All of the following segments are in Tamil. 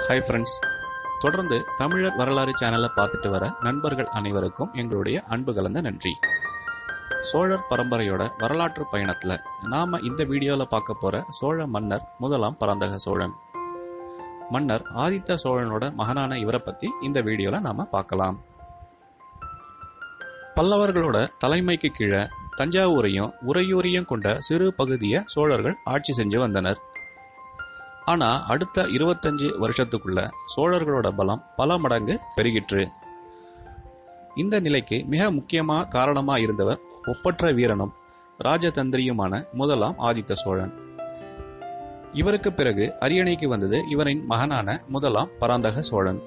ஹாய் ஃப்ரெண்ட்ஸ் தொடர்ந்து தமிழர் வரலாறு சேனலை பார்த்துட்டு வர நண்பர்கள் அனைவருக்கும் எங்களுடைய அன்பு கலந்த நன்றி சோழர் பரம்பரையோட வரலாற்று பயணத்துல நாம இந்த வீடியோல பார்க்க போற சோழ மன்னர் முதலாம் பராந்தக சோழன் மன்னர் ஆதித்த சோழனோட மகனான இவரை பத்தி இந்த வீடியோல நாம பார்க்கலாம் பல்லவர்களோட தலைமைக்கு கீழே தஞ்சாவூரையும் உறையூரையும் கொண்ட சிறு பகுதியை சோழர்கள் ஆட்சி செஞ்சு வந்தனர் ஆனா அடுத்த இருபத்தஞ்சு வருஷத்துக்குள்ள சோழர்களோட பலம் பல மடங்கு பெருகிற்று இந்த நிலைக்கு மிக முக்கியமா காரணமா இருந்தவர் ஒப்பற்ற வீரனும் ராஜதந்திரியுமான முதலாம் ஆதித்த சோழன் இவருக்கு பிறகு அரியணைக்கு வந்தது இவரின் மகனான முதலாம் பராந்தக சோழன்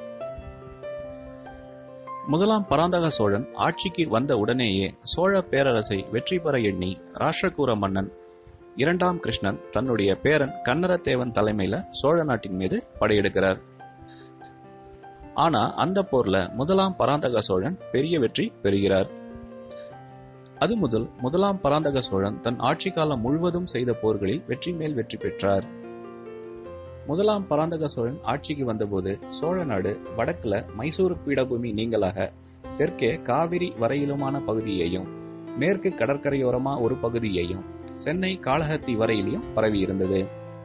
முதலாம் பராந்தக சோழன் ஆட்சிக்கு வந்த உடனேயே சோழ பேரரசை வெற்றி பெற எண்ணி ராஷ்டிரகூர மன்னன் இரண்டாம் கிருஷ்ணன் தன்னுடைய பேரன் கன்னரத்தேவன் தலைமையில சோழ நாட்டின் மீது படையெடுக்கிறார் ஆனா அந்த போர்ல முதலாம் பராந்தக சோழன் பெரிய வெற்றி பெறுகிறார் அது முதல் முதலாம் பராந்தக சோழன் தன் ஆட்சி காலம் முழுவதும் செய்த போர்களில் வெற்றி மேல் வெற்றி பெற்றார் முதலாம் பராந்தக சோழன் ஆட்சிக்கு வந்தபோது சோழ நாடு வடக்குல மைசூர் பீடபூமி நீங்களாக தெற்கே காவிரி வரையிலுமான பகுதியையும் மேற்கு கடற்கரையோரமா ஒரு பகுதியையும் சென்னை காளஹத்தி வரையிலும் பரவி இருந்தது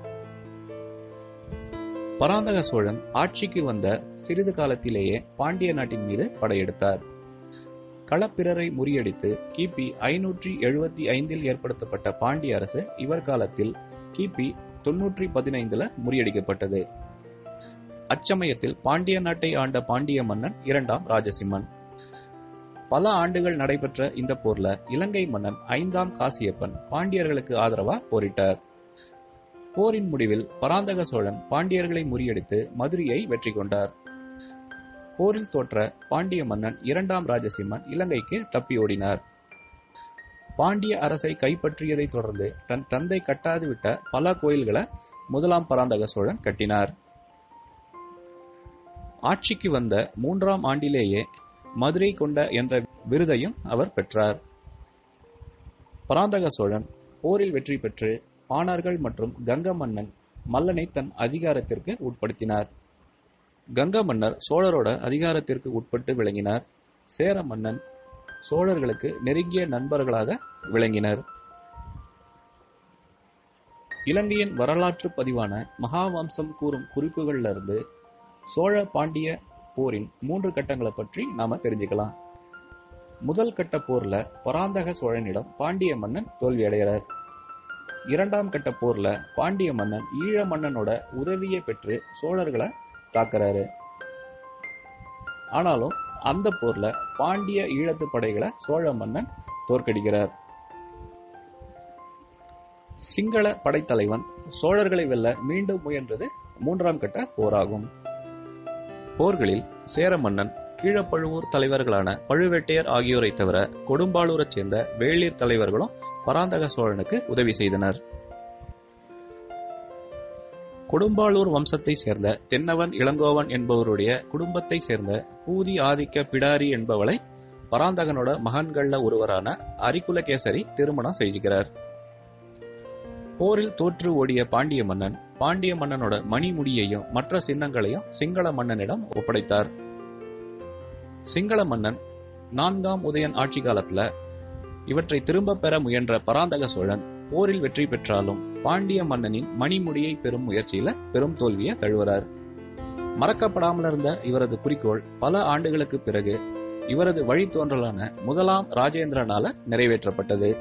பராந்தக சோழன் ஆட்சிக்கு வந்த சிறிது காலத்திலேயே பாண்டிய நாட்டின் மீது படையெடுத்தார் களப்பிரரை முறியடித்து கிபி ஐநூற்றி எழுபத்தி ஐந்தில் ஏற்படுத்தப்பட்ட பாண்டிய அரசு இவர் காலத்தில் கிபி தொன்னூற்றி பதினைந்துல முறியடிக்கப்பட்டது அச்சமயத்தில் பாண்டிய நாட்டை ஆண்ட பாண்டிய மன்னன் இரண்டாம் ராஜசிம்மன் பல ஆண்டுகள் நடைபெற்ற இந்த போர்ல இலங்கை மன்னன் ஐந்தாம் காசியப்பன் பாண்டியர்களுக்கு ஆதரவா போரிட்டார் போரின் முடிவில் பராந்தக சோழன் பாண்டியர்களை முறியடித்து மதுரையை வெற்றி கொண்டார் போரில் தோற்ற பாண்டிய மன்னன் இரண்டாம் ராஜசிம்மன் இலங்கைக்கு தப்பி ஓடினார் பாண்டிய அரசை கைப்பற்றியதை தொடர்ந்து தன் தந்தை கட்டாது விட்ட பல கோயில்களை முதலாம் பராந்தக சோழன் கட்டினார் ஆட்சிக்கு வந்த மூன்றாம் ஆண்டிலேயே மதுரை கொண்ட என்ற விருதையும் அவர் பெற்றார் பராந்தக சோழன் போரில் வெற்றி பெற்று பாணர்கள் மற்றும் கங்க மன்னன் மல்லனை தன் அதிகாரத்திற்கு உட்படுத்தினார் கங்க மன்னர் சோழரோட அதிகாரத்திற்கு உட்பட்டு விளங்கினார் சேர மன்னன் சோழர்களுக்கு நெருங்கிய நண்பர்களாக விளங்கினர் இலங்கையின் வரலாற்று பதிவான மகாவம்சம் கூறும் குறிப்புகள்ல இருந்து சோழ பாண்டிய போரின் மூன்று கட்டங்களை பற்றி நாம தெரிஞ்சுக்கலாம் முதல் கட்ட போர்ல பராந்தக சோழனிடம் பாண்டிய மன்னன் தோல்வியடைகிறார் இரண்டாம் கட்ட போர்ல பாண்டிய மன்னன் ஈழ மன்னனோட உதவியை பெற்று சோழர்களை தாக்குறாரு ஆனாலும் அந்த போர்ல பாண்டிய ஈழத்து படைகளை சோழ மன்னன் தோற்கடிக்கிறார் சிங்கள படைத்தலைவன் சோழர்களை வெல்ல மீண்டும் முயன்றது மூன்றாம் கட்ட போராகும் போர்களில் சேர மன்னன் கீழப்பழுவூர் தலைவர்களான பழுவேட்டையர் ஆகியோரை தவிர கொடும்பாளூரைச் சேர்ந்த வேளிர் தலைவர்களும் பராந்தக சோழனுக்கு உதவி செய்தனர் கொடும்பாளூர் வம்சத்தை சேர்ந்த தென்னவன் இளங்கோவன் என்பவருடைய குடும்பத்தை சேர்ந்த பூதி ஆதிக்க பிடாரி என்பவளை பராந்தகனோட மகன்கள்ல ஒருவரான அரிகுலகேசரி திருமணம் செய்கிறார் போரில் தோற்று ஓடிய பாண்டிய மன்னன் பாண்டிய மன்னனோட மணிமுடியையும் மற்ற சின்னங்களையும் சிங்கள மன்னனிடம் ஒப்படைத்தார் சிங்கள மன்னன் நான்காம் உதயன் ஆட்சி காலத்துல இவற்றை திரும்ப பெற முயன்ற பராந்தக சோழன் போரில் வெற்றி பெற்றாலும் பாண்டிய மன்னனின் மணிமுடியை பெறும் முயற்சியில பெரும் தோல்வியை தழுவுறார் மறக்கப்படாமல் இருந்த இவரது குறிக்கோள் பல ஆண்டுகளுக்கு பிறகு இவரது வழித்தோன்றலான முதலாம் ராஜேந்திரனால நிறைவேற்றப்பட்டது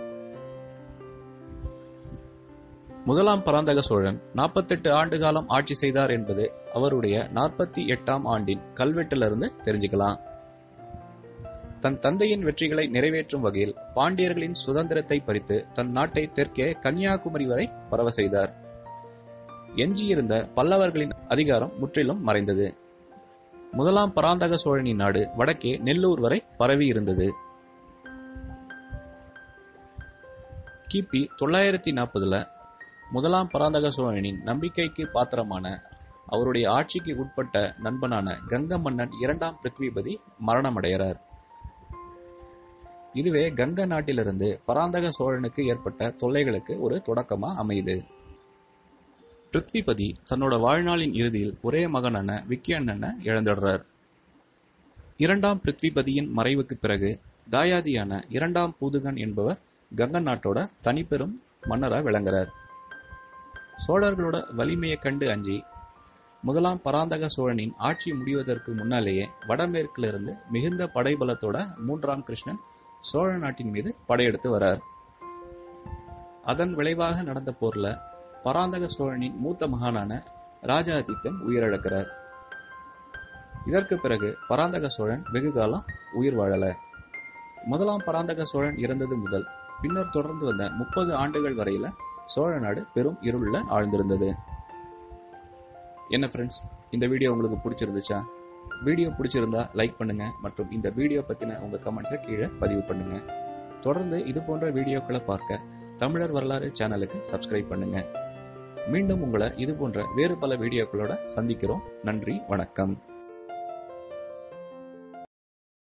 முதலாம் பராந்தக சோழன் நாற்பத்தெட்டு ஆண்டு காலம் ஆட்சி செய்தார் என்பது அவருடைய நாற்பத்தி எட்டாம் ஆண்டின் கல்வெட்டிலிருந்து தெரிஞ்சுக்கலாம் தன் தந்தையின் வெற்றிகளை நிறைவேற்றும் வகையில் பாண்டியர்களின் சுதந்திரத்தை பறித்து தன் நாட்டை தெற்கே கன்னியாகுமரி வரை பரவ செய்தார் எஞ்சியிருந்த பல்லவர்களின் அதிகாரம் முற்றிலும் மறைந்தது முதலாம் பராந்தக சோழனின் நாடு வடக்கே நெல்லூர் வரை பரவி இருந்தது கிபி தொள்ளாயிரத்தி நாற்பதுல முதலாம் பராந்தக சோழனின் நம்பிக்கைக்கு பாத்திரமான அவருடைய ஆட்சிக்கு உட்பட்ட நண்பனான கங்க மன்னன் இரண்டாம் பிருத்விபதி மரணமடைகிறார் இதுவே கங்க நாட்டிலிருந்து பராந்தக சோழனுக்கு ஏற்பட்ட தொல்லைகளுக்கு ஒரு தொடக்கமா அமையுது பிருத்விபதி தன்னோட வாழ்நாளின் இறுதியில் ஒரே மகனான விக்கியண்ணனை இழந்துடுறார் இரண்டாம் பிருத்விபதியின் மறைவுக்கு பிறகு தாயாதியான இரண்டாம் பூதுகன் என்பவர் கங்க நாட்டோட தனிப்பெரும் மன்னரா விளங்குறார் சோழர்களோட வலிமையை கண்டு அஞ்சி முதலாம் பராந்தக சோழனின் ஆட்சி முடிவதற்கு முன்னாலேயே வடமேற்கிலிருந்து மிகுந்த படைபலத்தோட மூன்றாம் கிருஷ்ணன் சோழ நாட்டின் மீது படையெடுத்து வரார் அதன் விளைவாக நடந்த போர்ல பராந்தக சோழனின் மூத்த மகானான ராஜாதித்தன் உயிரிழக்கிறார் இதற்கு பிறகு பராந்தக சோழன் வெகு காலம் உயிர் வாழல முதலாம் பராந்தக சோழன் இறந்தது முதல் பின்னர் தொடர்ந்து வந்த முப்பது ஆண்டுகள் வரையில சோழ நாடு பெரும் இருள்ல ஆழ்ந்திருந்தது என்ன ஃப்ரெண்ட்ஸ் இந்த வீடியோ உங்களுக்கு பிடிச்சிருந்துச்சா வீடியோ பிடிச்சிருந்தா லைக் பண்ணுங்க மற்றும் இந்த வீடியோ பத்தின உங்க கமெண்ட்ஸை கீழே பதிவு பண்ணுங்க தொடர்ந்து இது போன்ற வீடியோக்களை பார்க்க தமிழர் வரலாறு சேனலுக்கு சப்ஸ்கிரைப் பண்ணுங்க மீண்டும் உங்களை இது போன்ற வேறு பல வீடியோக்களோட சந்திக்கிறோம் நன்றி வணக்கம்